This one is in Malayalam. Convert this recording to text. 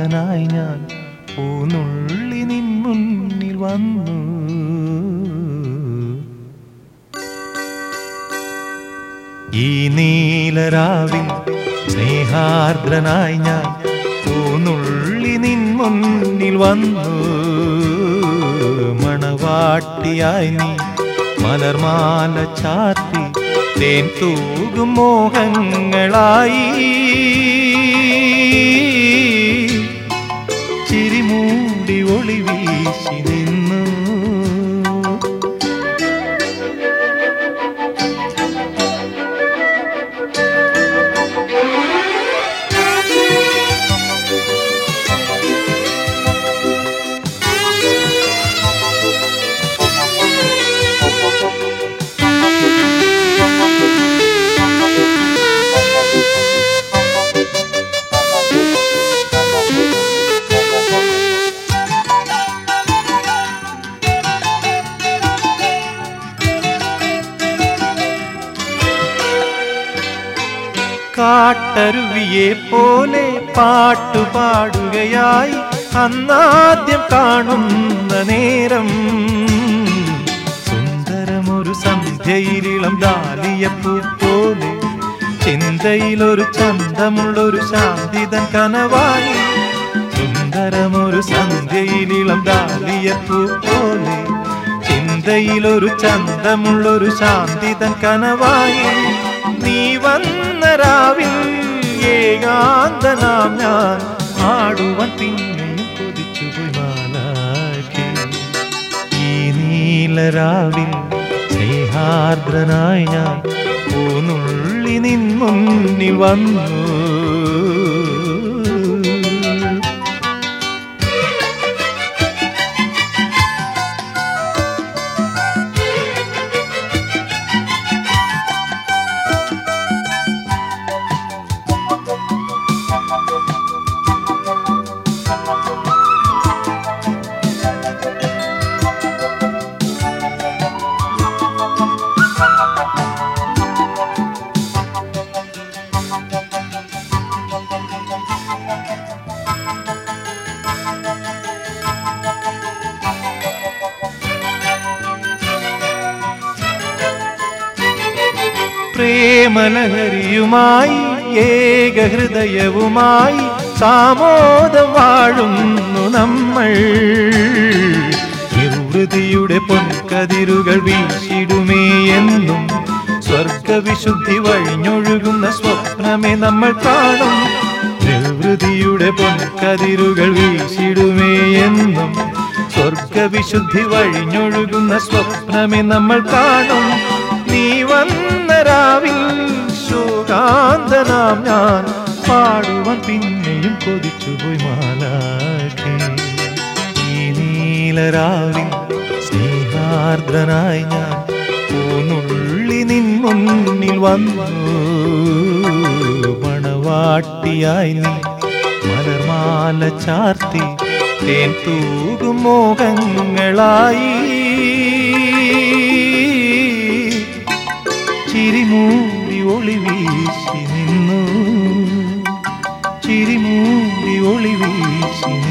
സ്നേഹാർദ്രനായി ഞാൻ പൂനുള്ളി നിൻ മുന്നിൽ വന്നു ഈ നീലരാവിൽ സ്നേഹാർദ്രനായി ഞാൻ പൂനുള്ളി നിൻ മുന്നിൽ വന്നു മണവാട്ടിയായി നീ മലർമാല ചാർത്തി തേൻ തൂകും മോഹങ്ങളായി ചിരിമൂടി ഒളി വീശി നിന്നു കാട്ടരുവിയെ പോലെ പാട്ടുപാടുകയായി അന്നാദ്യം കാണുന്ന നേരം സുന്ദരമൊരു സന്ധ്യയിലിളം ഡാലിയപ്പൂ പോലെ ചിന്തയിലൊരു ചന്തമുള്ളൊരു ശാന്തിതൻ കനവായി സുന്ദരമൊരു സന്ധ്യയിലിളം ഡാലിയപ്പൂ പോലെ ചിന്തയിലൊരു ചന്തമുള്ളൊരു ശാന്തിതൻ കനവായി നീ വന്ന രാവിൽ ഏകാന്തനാം ഞാൻ ആടുവാൻ പിന്നെയും കൊതിച്ചുപോയി മാലാക്കി ഈ നീലരാവിൽ സ്നേഹാർദ്രനായി ഞാൻ പൂനുള്ളി നിൻ മുന്നിൽ വന്നു പ്രേമലഹരിയുമായി ഏകഹൃദയവുമായി സാമോദം വാഴുന്നു നമ്മൾ നിർവൃതിയുടെ പൊൻകതിരുകൾ വീശിടുമേ എന്നും സ്വർഗവിശുദ്ധി വഴിഞ്ഞൊഴുകുന്ന സ്വപ്നമേ നമ്മൾ കാണും നിർവൃതിയുടെ പൊൻകതിരുകൾ വീശിടുമേ എന്നും സ്വർഗവിശുദ്ധി വഴിഞ്ഞൊഴുകുന്ന സ്വപ്നമേ നമ്മൾ കാണും നീ വന്ന രാവിൽ ശോകാന്തനാം ഞാൻ പാടുവാൻ പിന്നെയും കൊതിച്ചുപോയി മാലാക്കി ഈ നീലരാവിൽ സ്നേഹാർദ്രനായി ഞാൻ പൂനുള്ളി നിൻ മുന്നിൽ വന്നു മണവാട്ടിയായി നീ മലർമാല ചാർത്തി തേൻ തൂകും മോഹങ്ങളായി ചിരിമൂടി ഒളി വീശി നിന്നു ചിരിമൂടി ഒളി വീശി നിന്നു